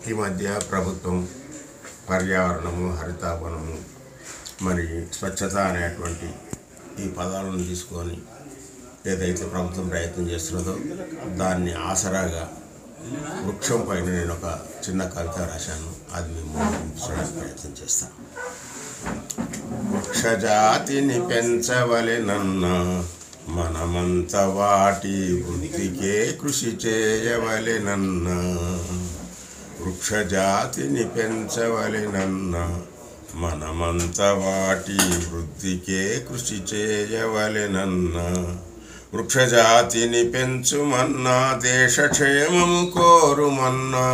ఈ మధ్య ప్రభుత్వం పర్యావరణము హరితావనము మరి స్వచ్ఛత అనేటువంటి ఈ పదాలను తీసుకొని ఏదైతే ప్రభుత్వం ప్రయత్నం చేస్తున్నదో దాన్ని ఆసరాగా వృక్షం పైన నేను ఒక చిన్న కవిత రాశాను అది మేము వినిపించడానికి ప్రయత్నం చేస్తాను వృక్షజాతిని పెంచవలెనన్న మనమంత వాటి వృద్ధికే కృషి చేయవలెనన్న వృక్షజాతిని పెంచవలెనన్న మనమంత వాటి వృద్ధికే కృషి చేయవలెనన్న వృక్షజాతిని పెంచుమన్నా దేశక్షేమము కోరుమన్నా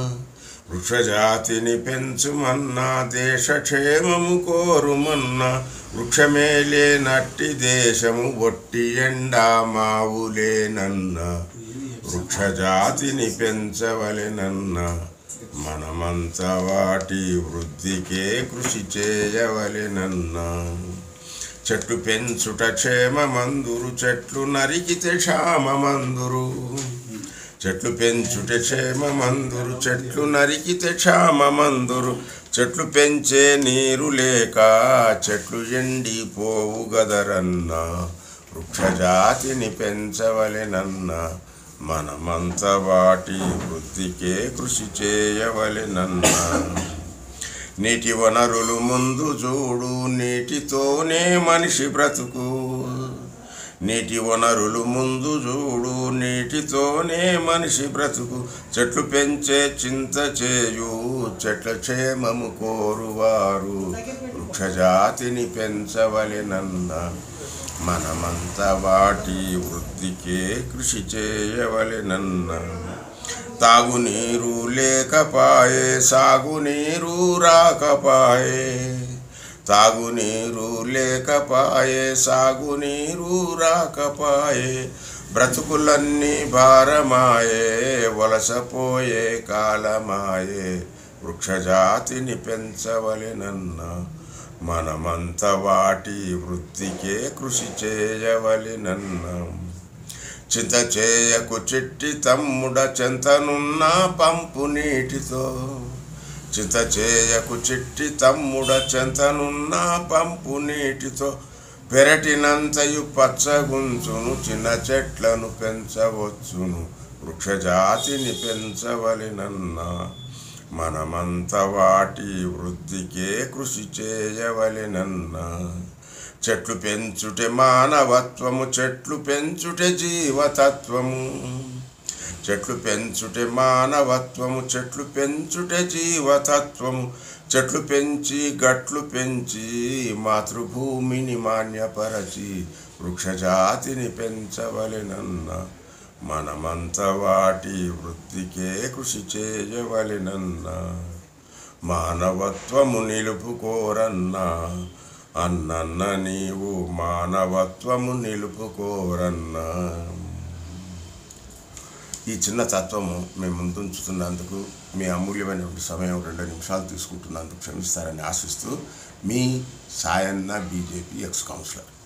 వృక్షజాతిని పెంచుమన్నా దేశక్షేమము కోరుమన్నా వృక్షమేలే నట్టి దేశము ఒట్టి ఎండా మావులేనన్నా వృక్షజాతిని పెంచవలెనన్నా మనమంతా వాటి వృద్ధికే కృషి చేయవలెనన్నా చెట్లు పెంచుట క్షేమమందురు చెట్లు నరికితే క్షామమందురు చెట్లు పెంచుట క్షేమమందురు చెట్లు నరికితే క్షామమందురు చెట్లు పెంచే నీరు లేక చెట్లు ఎండిపోవు గదరన్న వృక్షజాతిని పెంచవలెనన్నా మనమంత వాటి వృద్ధికే కృషి చేయవలెనన్నా నీటి వనరులు ముందు చూడు నీటితోనే మనిషి బ్రతుకు నీటి వనరులు ముందు చూడు నీటితోనే మనిషి బ్రతుకు చెట్లు పెంచే చింత చేయు చెట్ల క్షేమము కోరువారు వృక్షజాతిని పెంచవలెనన్న మనమంతా వాటి వృద్ధికే కృషి చేయవలెనన్న తాగునీరు లేకపాయే సాగునీరు రాకపాయే తాగునీరు లేకపాయే సాగునీరు రాకపాయే బ్రతుకులన్నీ భారమాయే వలసపోయే కాలమాయే వృక్షజాతిని పెంచవలెనన్న మనమంత వాటి వృత్తికే కృషి చేయవలెనన్న చింత చేయకు చిట్టి తమ్ముడ చెంతనున్న పంపు నీటితో చింత చేయకు చిట్టి తమ్ముడ చెంతనున్న పంపు నీటితో పెరటినంతయు పచ్చగుంచును చిన్న చెట్లను పెంచవచ్చును వృక్షజాతిని పెంచవలెనన్నా మనమంత వాటి వృద్ధికే కృషి చేయవలెనన్నా చెట్లు పెంచుటే మానవత్వము చెట్లు పెంచుటే జీవతత్వము చెట్లు పెంచుటే మానవత్వము చెట్లు పెంచుటే జీవతత్వము చెట్లు పెంచి గట్లు పెంచి మాతృభూమిని మాన్యపరచి వృక్షజాతిని పెంచవలెనన్న మనమంత వాటి వృత్తికే కృషి చేయవలెనన్నా మానవత్వము నిలుపుకోరన్నా అన్నన్న నీవు మానవత్వము నిలుపుకోరన్నా ఈ చిన్న తత్వము మేము ముందుంచుతున్నందుకు మీ అమూల్యమైనటువంటి సమయం రెండు నిమిషాలు తీసుకుంటున్నందుకు క్షమిస్తారని ఆశిస్తూ మీ సాయన్న బీజేపీ ఎక్స్ కౌన్సిలర్